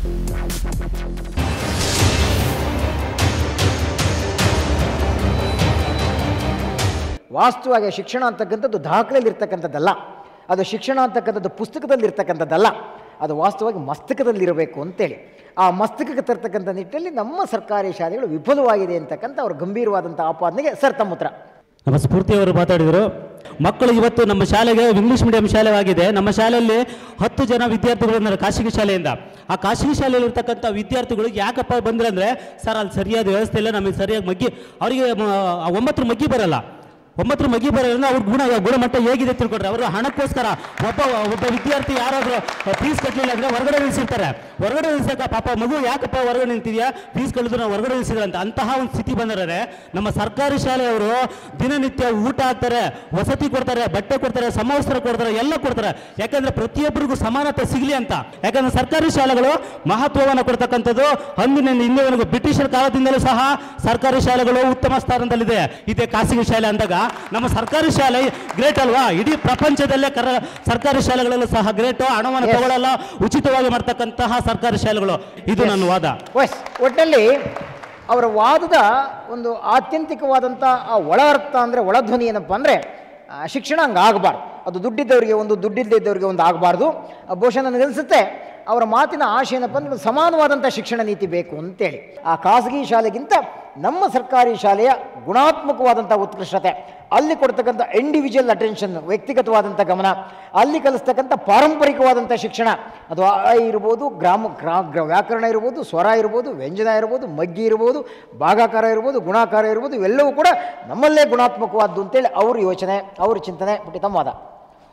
ವಾಸ್ತವವಾಗಿ ಶಿಕ್ಷಣ ಅಂತಕ್ಕಂಥದ್ದು ದಾಖಲೆಯಲ್ಲಿ ಇರ್ತಕ್ಕಂಥದ್ದಲ್ಲ ಅದು ಶಿಕ್ಷಣ ಅಂತಕ್ಕಂಥದ್ದು ಪುಸ್ತಕದಲ್ಲಿ ಇರ್ತಕ್ಕಂಥದ್ದಲ್ಲ ಅದು ವಾಸ್ತವವಾಗಿ ಮಸ್ತಕದಲ್ಲಿರಬೇಕು ಅಂತೇಳಿ ಆ ಮಸ್ತಕಕ್ಕೆ ತರ್ತಕ್ಕಂಥ ನಿಟ್ಟಿನಲ್ಲಿ ನಮ್ಮ ಸರ್ಕಾರಿ ಶಾಲೆಗಳು ವಿಫಲವಾಗಿದೆ ಅಂತಕ್ಕಂಥ ಅವ್ರ ಗಂಭೀರವಾದಂಥ ಆಪಾದನೆಗೆ ಸರ್ ತಮ್ಮ ಉತ್ತರ ನಮ್ಮ ಸ್ಫೂರ್ತಿಯವರು ಮಾತಾಡಿದರು ಮಕ್ಕಳು ಇವತ್ತು ನಮ್ಮ ಶಾಲೆಗೆ ಇಂಗ್ಲಿಷ್ ಮೀಡಿಯಂ ಶಾಲೆಯಾಗಿದೆ ನಮ್ಮ ಶಾಲೆಯಲ್ಲಿ ಹತ್ತು ಜನ ವಿದ್ಯಾರ್ಥಿಗಳು ಇದ್ದಾರೆ ಖಾಸಗಿ ಶಾಲೆಯಿಂದ ಆ ಖಾಸಗಿ ಶಾಲೆಯಲ್ಲಿ ಇರ್ತಕ್ಕಂಥ ವಿದ್ಯಾರ್ಥಿಗಳು ಯಾಕಪ್ಪ ಬಂದ್ರೆ ಅಂದರೆ ಸರ್ ಅಲ್ಲಿ ಸರಿಯಾದ ವ್ಯವಸ್ಥೆ ಇಲ್ಲ ನಮಗೆ ಸರಿಯಾಗಿ ಮಗ್ಗಿ ಅವರಿಗೆ ಒಂಬತ್ತರ ಮಗ್ಗಿ ಬರಲ್ಲ ಒಂಬತ್ತರ ಮಗ್ಗಿ ಬರೋದ್ರಿಂದ ಅವ್ರ ಗುಣ ಗುಣಮಟ್ಟ ಹೇಗಿದೆ ತಿಳ್ಕೊಂಡ್ರೆ ಅವರು ಹಣಕ್ಕೋಸ್ಕರ ಒಬ್ಬ ಒಬ್ಬ ವಿದ್ಯಾರ್ಥಿ ಯಾರಾದರೂ ಫೀಸ್ ಕಟ್ಟಲಿಲ್ಲ ಅಂದರೆ ಹೊರಗಡೆ ನಿಲ್ಲಿಸಿರ್ತಾರೆ ಹೊರಗಡೆ ನಿಲ್ಸಕ್ಕ ಪಾಪ ಮಗು ಯಾಕಪ್ಪ ಹೊರಗಡೆ ನಿಂತಿದ್ಯಾ ಫೀಸ್ ಕಳೆದು ನಾವು ಹೊರಗಡೆ ನಿಲ್ಸಿದ್ರೆ ಅಂತ ಅಂತಹ ಒಂದು ಸ್ಥಿತಿ ಬಂದರೆ ನಮ್ಮ ಸರ್ಕಾರಿ ಶಾಲೆಯವರು ದಿನನಿತ್ಯ ಊಟ ಹಾಕ್ತಾರೆ ವಸತಿ ಕೊಡ್ತಾರೆ ಬಟ್ಟೆ ಕೊಡ್ತಾರೆ ಸಮವಸ್ತ್ರ ಕೊಡ್ತಾರೆ ಎಲ್ಲ ಕೊಡ್ತಾರೆ ಯಾಕಂದ್ರೆ ಪ್ರತಿಯೊಬ್ಬರಿಗೂ ಸಮಾನತೆ ಸಿಗಲಿ ಅಂತ ಯಾಕಂದ್ರೆ ಸರ್ಕಾರಿ ಶಾಲೆಗಳು ಮಹತ್ವವನ್ನು ಕೊಡ್ತಕ್ಕಂಥದ್ದು ಅಂದಿನಿಂದ ಇಂದಿನವರೆಗೂ ಬ್ರಿಟಿಷರ ಕಾಲದಿಂದಲೂ ಸಹ ಸರ್ಕಾರಿ ಶಾಲೆಗಳು ಉತ್ತಮ ಸ್ಥಾನದಲ್ಲಿದೆ ಇದೇ ಖಾಸಗಿ ಶಾಲೆ ಅಂದಾಗ ನಮ್ಮ ಸರ್ಕಾರಿ ಶಾಲೆ ಗ್ರೇಟ್ ಅಲ್ವಾ ಇಡೀ ಪ್ರಪಂಚದಲ್ಲೇ ಕರ ಸರ್ಕಾರಿ ಶಾಲೆಗಳಲ್ಲೂ ಸಹ ಗ್ರೇಟು ಹಣವನ್ನು Yes. ತಗೊಳ್ಳಲ್ಲ ಉಚಿತವಾಗಿ ಮಾಡ್ತಕ್ಕಂತಹ ಸರ್ಕಾರಿ ಶಾಲೆಗಳು ಇದು ನನ್ನ ವಾದ ವಸ್ ಒಟ್ಟಲ್ಲಿ ಅವರ ವಾದದ ಒಂದು ಆತ್ಯಂತಿಕವಾದಂಥ ಆ ಒಳ ಅರ್ಥ ಅಂದರೆ ಒಳಧ್ವನಿ ಏನಪ್ಪ ಅಂದರೆ ಶಿಕ್ಷಣ ಹಂಗೆ ಆಗಬಾರ್ದು ಅದು ದುಡ್ಡಿದ್ದವರಿಗೆ ಒಂದು ದುಡ್ಡಿಲ್ಲದವರಿಗೆ ಒಂದು ಆಗಬಾರ್ದು ಬಹುಶಃ ನನಗನ್ಸುತ್ತೆ ಅವರ ಮಾತಿನ ಆಶೆ ಏನಪ್ಪ ಅಂದರೆ ಒಂದು ಸಮಾನವಾದಂಥ ಶಿಕ್ಷಣ ನೀತಿ ಬೇಕು ಅಂತೇಳಿ ಆ ಖಾಸಗಿ ಶಾಲೆಗಿಂತ ನಮ್ಮ ಸರ್ಕಾರಿ ಶಾಲೆಯ ಗುಣಾತ್ಮಕವಾದಂಥ ಉತ್ಕೃಷ್ಟತೆ ಅಲ್ಲಿ ಕೊಡ್ತಕ್ಕಂಥ ಇಂಡಿವಿಜುವಲ್ ಅಟೆನ್ಷನ್ ವ್ಯಕ್ತಿಗತವಾದಂಥ ಗಮನ ಅಲ್ಲಿ ಕಲಿಸ್ತಕ್ಕಂಥ ಪಾರಂಪರಿಕವಾದಂಥ ಶಿಕ್ಷಣ ಅದು ಆ ಇರ್ಬೋದು ಗ್ರಾಮ ಗ್ರಾ ಗ್ರ- ವ್ಯಾಕರಣ ಇರ್ಬೋದು ಸ್ವರ ಇರ್ಬೋದು ವ್ಯಂಜನ ಇರ್ಬೋದು ಮಗ್ಗಿ ಇರ್ಬೋದು ಭಾಗಾಕಾರ ಇರ್ಬೋದು ಗುಣಾಕಾರ ಇರ್ಬೋದು ಇವೆಲ್ಲವೂ ಕೂಡ ನಮ್ಮಲ್ಲೇ ಗುಣಾತ್ಮಕವಾದ್ದು ಅಂತೇಳಿ ಅವ್ರ ಯೋಚನೆ ಅವ್ರ ಚಿಂತನೆ ಪುಟ್ಟಿ ತಮ್ಮ ವಾದ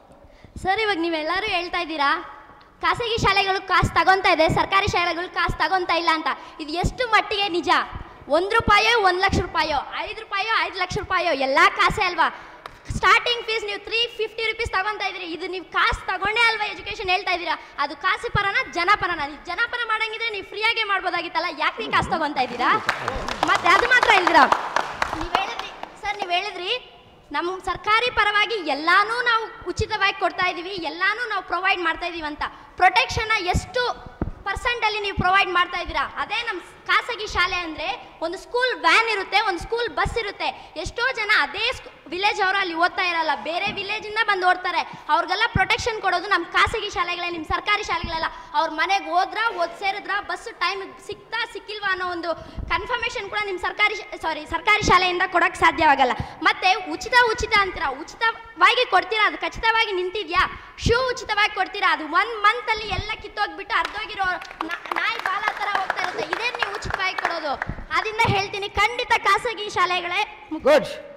ಸರ್ ಇವಾಗ ನೀವೆಲ್ಲರೂ ಹೇಳ್ತಾ ಇದ್ದೀರಾ ಖಾಸಗಿ ಶಾಲೆಗಳು ಕಾಸು ತಗೊಂತಾ ಇದೆ ಸರ್ಕಾರಿ ಶಾಲೆಗಳು ಕಾಸು ತಗೊಂತಾ ಇಲ್ಲ ಅಂತ ಇದು ಎಷ್ಟು ಮಟ್ಟಿಗೆ ನಿಜ ಒಂದು ರೂಪಾಯೋ ಒಂದು ಲಕ್ಷ ರೂಪಾಯೋ ಐದು ರೂಪಾಯೋ ಐದು ಲಕ್ಷ ರೂಪಾಯೋ ಎಲ್ಲ ಕಾಸೇ ಅಲ್ವಾ ಸ್ಟಾರ್ಟಿಂಗ್ ಫೀಸ್ ನೀವು ತ್ರೀ ಫಿಫ್ಟಿ ರುಪೀಸ್ ತಗೊಂತಾ ಇದ್ರಿ ಇದು ನೀವು ಕಾಸು ತಗೊಂಡೇ ಅಲ್ವಾ ಎಜುಕೇಶನ್ ಹೇಳ್ತಾ ಇದ್ದೀರಾ ಅದು ಕಾಸು ಪರನ ಜನಪರನ ನೀವು ಜನಪರ ಮಾಡಂಗಿದ್ರೆ ನೀವು ಫ್ರೀಯಾಗೆ ಮಾಡ್ಬೋದಾಗಿತ್ತಲ್ಲ ಯಾಕೆ ನೀವು ಕಾಸು ತಗೊಂತಾ ಇದ್ದೀರಾ ಮತ್ತೆ ಅದು ಮಾತ್ರ ಇಲ್ದಿರಾ ನೀವು ಹೇಳಿದ್ರಿ ಸರ್ ನೀವು ಹೇಳಿದ್ರಿ ನಮ್ಮ ಸರ್ಕಾರಿ ಪರವಾಗಿ ಎಲ್ಲಾನು ನಾವು ಉಚಿತವಾಗಿ ಕೊಡ್ತಾ ಇದ್ದೀವಿ ಎಲ್ಲಾನು ನಾವು ಪ್ರೊವೈಡ್ ಮಾಡ್ತಾ ಇದೀವಿ ಅಂತ ಪ್ರೊಟೆಕ್ಷನ್ ಎಷ್ಟು ಪರ್ಸೆಂಟ್ ಅಲ್ಲಿ ನೀವು ಪ್ರೊವೈಡ್ ಮಾಡ್ತಾ ಇದ್ದೀರಾ ಅದೇ ನಮ್ಮ ಖಾಸಗಿ ಶಾಲೆ ಅಂದ್ರೆ ಒಂದು ಸ್ಕೂಲ್ ವ್ಯಾನ್ ಇರುತ್ತೆ ಒಂದು ಸ್ಕೂಲ್ ಬಸ್ ಇರುತ್ತೆ ಎಷ್ಟೋ ಜನ ಅದೇ ವಿಲೇಜ್ ಅವರು ಅಲ್ಲಿ ಓದ್ತಾ ಇರಲ್ಲ ಬೇರೆ ವಿಲೇಜ್ ಇಂದ ಬಂದು ಓದ್ತಾರೆ ಅವ್ರಿಗೆಲ್ಲ ಪ್ರೊಟೆಕ್ಷನ್ ಕೊಡೋದು ನಮ್ಮ ಖಾಸಗಿ ಶಾಲೆಗಳೇ ನಿಮ್ಮ ಸರ್ಕಾರಿ ಶಾಲೆಗಳೆಲ್ಲ ಅವ್ರ ಮನೆಗೆ ಹೋದ್ರ ಓದ್ ಸೇರಿದ್ರ ಬಸ್ ಟೈಮ್ ಸಿಕ್ತಾ ಸಿಕ್ಕಿಲ್ವಾ ಅನ್ನೋ ಒಂದು ಕನ್ಫರ್ಮೇಶನ್ ಕೂಡ ನಿಮ್ಮ ಸರ್ಕಾರಿ ಸಾರಿ ಸರ್ಕಾರಿ ಶಾಲೆಯಿಂದ ಕೊಡಕ್ ಸಾಧ್ಯವಾಗಲ್ಲ ಮತ್ತೆ ಉಚಿತ ಉಚಿತ ಅಂತೀರಾ ಉಚಿತವಾಗಿ ಕೊಡ್ತೀರಾ ಅದು ಖಚಿತವಾಗಿ ನಿಂತಿದ್ಯಾ ಶೂ ಉಚಿತವಾಗಿ ಕೊಡ್ತೀರಾ ಅದು ಒನ್ ಮಂತ್ ಅಲ್ಲಿ ಎಲ್ಲ ಕಿತ್ತೋಗ್ಬಿಟ್ಟು ಅರ್ಧೋಗಿರೋ ನಾ- ನಾಯಿ ಬಾಲ ತರ ಹೋಗ್ತಾ ಇರುತ್ತೆ ಇದೇ ನೀವು ಉಚಿತವಾಗಿ ಕೊಡೋದು ಅದರಿಂದ ಹೇಳ್ತೀನಿ ಖಂಡಿತ ಖಾಸಗಿ ಶಾಲೆಗಳೇ ಮುಖ್ಯ. ಗುಡ್